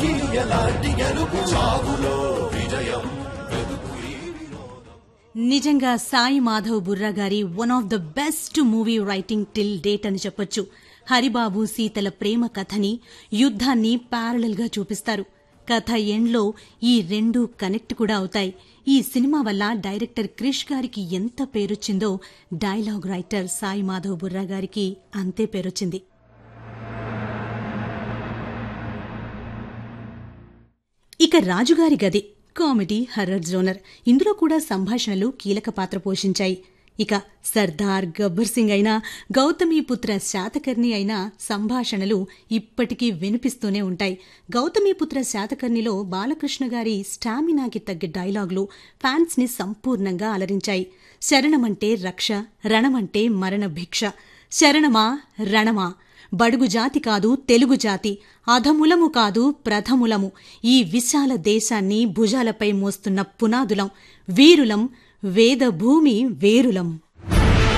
నిజంగా సాయి మాధవ్ బుర్రా గారి one of the best movie writing till date అని చెప్పొచ్చు హరిబాబు సీతల ప్రేమ కథని యుద్ధాన్ని ప్యారలల్ గా చూపిస్తారు కథ ఎండ్లో ఈ రెండు కనెక్ట్ కూడా అవుతాయి ఈ సినిమా వల్ల డైరెక్టర్ క్రిష్ గారికి ఎంత పేరొచ్చిందో డైలాగ్ రైటర్ సాయి మాధవ్ బుర్రా గారికి అంతే పేరొచ్చింది ఇక రాజుగారి గది కామెడీ హర్రర్ జోనర్ ఇందులో కూడా సంభాషణలు కీలక పాత్ర పోషించాయి ఇక సర్దార్ గబ్బర్ సింగ్ అయినా గౌతమీపుత్ర శాతకర్ణి అయినా సంభాషణలు ఇప్పటికీ వినిపిస్తూనే ఉంటాయి గౌతమీపుత్ర శాతకర్ణిలో బాలకృష్ణ గారి స్టామినాకి తగ్గ డైలాగులు ఫ్యాన్స్ ని సంపూర్ణంగా అలరించాయి శరణమంటే రక్ష రణమంటే మరణ భిక్ష శరణమా రణమా బడుగు జాతి కాదు తెలుగు జాతి అధములము కాదు ప్రథములము ఈ విశాల దేశాన్ని భుజాలపై మోస్తున్న పునాదులం వీరులం వేద భూమి వేరులం